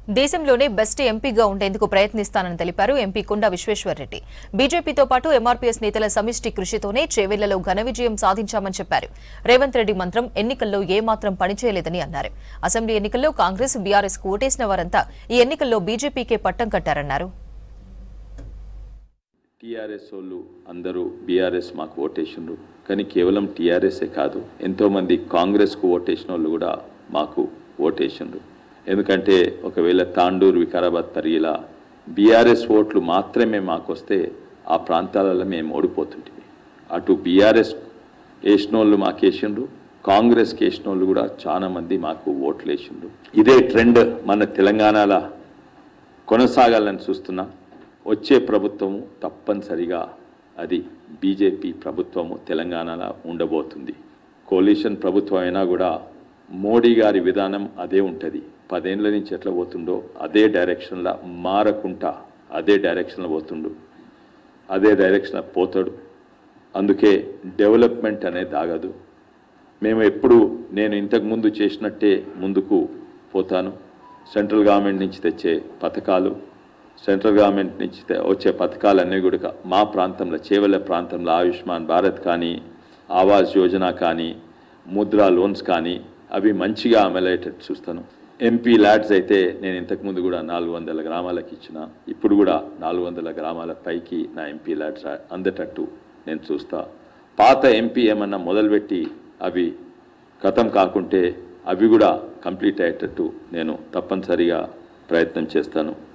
దేశంలోనే బెస్ట్ ఎంపీగా ఉండేందుకు ప్రయత్నిస్తానని తెలిపారు ఎంపీ కుండ విశ్వేశ్వర్రెడ్డి బీజేపీతో పాటు ఎంఆర్పీఎస్ నేతల సమిష్టి కృషితోనే చేవెళ్లలో ఘన విజయం సాధించామని చెప్పారు రేవంత్ రెడ్డి మంత్రం ఎన్నికల్లో ఏమాత్రం పనిచేయలేదని అన్నారు అసెంబ్లీ ఎన్నికల్లో కాంగ్రెస్ బీఆర్ఎస్ కు ఓటేసిన వారంతా ఈ ఎన్నికల్లో బీజేపీకే పట్టం కట్టారన్నారు టీఆర్ఎస్ వాళ్ళు అందరూ బీఆర్ఎస్ మాకు ఓటేసిండ్రు కానీ కేవలం టీఆర్ఎస్ఏ కాదు ఎంతోమంది కాంగ్రెస్కు ఓటేసిన వాళ్ళు కూడా మాకు ఓటేసిండ్రు ఎందుకంటే ఒకవేళ తాండూరు వికారాబాద్ పరిగిలా బీఆర్ఎస్ ఓట్లు మాత్రమే మాకు వస్తే ఆ ప్రాంతాలలో మేము ఓడిపోతుంటివి అటు బీఆర్ఎస్ వేసిన వాళ్ళు మాకు వేసిండ్రు కాంగ్రెస్కి వేసిన వాళ్ళు కూడా చాలా మంది మాకు ఓట్లు వేసిండ్రు ఇదే ట్రెండ్ మన తెలంగాణలో కొనసాగాలని చూస్తున్నా వచ్చే ప్రభుత్వము తప్పనిసరిగా అది బీజేపీ ప్రభుత్వము తెలంగాణలో ఉండబోతుంది కోalition ప్రభుత్వం అయినా కూడా మోడీ గారి విధానం అదే ఉంటుంది పదేళ్ళ నుంచి ఎట్లా పోతుండో అదే డైరెక్షన్లో మారకుండా అదే డైరెక్షన్లో పోతుండు అదే డైరెక్షన్లో పోతాడు అందుకే డెవలప్మెంట్ అనేది ఆగదు మేము ఎప్పుడు నేను ఇంతకు ముందు చేసినట్టే ముందుకు పోతాను సెంట్రల్ గవర్నమెంట్ నుంచి తెచ్చే పథకాలు సెంట్రల్ గవర్నమెంట్ నుంచి తె- వచ్చే పథకాలన్నీ కూడా మా ప్రాంతంలో చేవల ప్రాంతంలో ఆయుష్మాన్ భారత్ కానీ ఆవాస్ యోజన కానీ ముద్రా లోన్స్ కానీ అవి మంచిగా అమలయ్యేటట్టు చూస్తాను ఎంపీ ల్యాడ్స్ అయితే నేను ఇంతకుముందు కూడా నాలుగు వందల గ్రామాలకు ఇచ్చిన ఇప్పుడు కూడా నాలుగు వందల గ్రామాల పైకి నా ఎంపీ ల్యాడ్స్ అందేటట్టు నేను చూస్తా పాత ఎంపీ ఏమన్నా మొదలుపెట్టి అవి ఖతం కాకుంటే అవి కూడా కంప్లీట్ అయ్యేటట్టు నేను తప్పనిసరిగా ప్రయత్నం చేస్తాను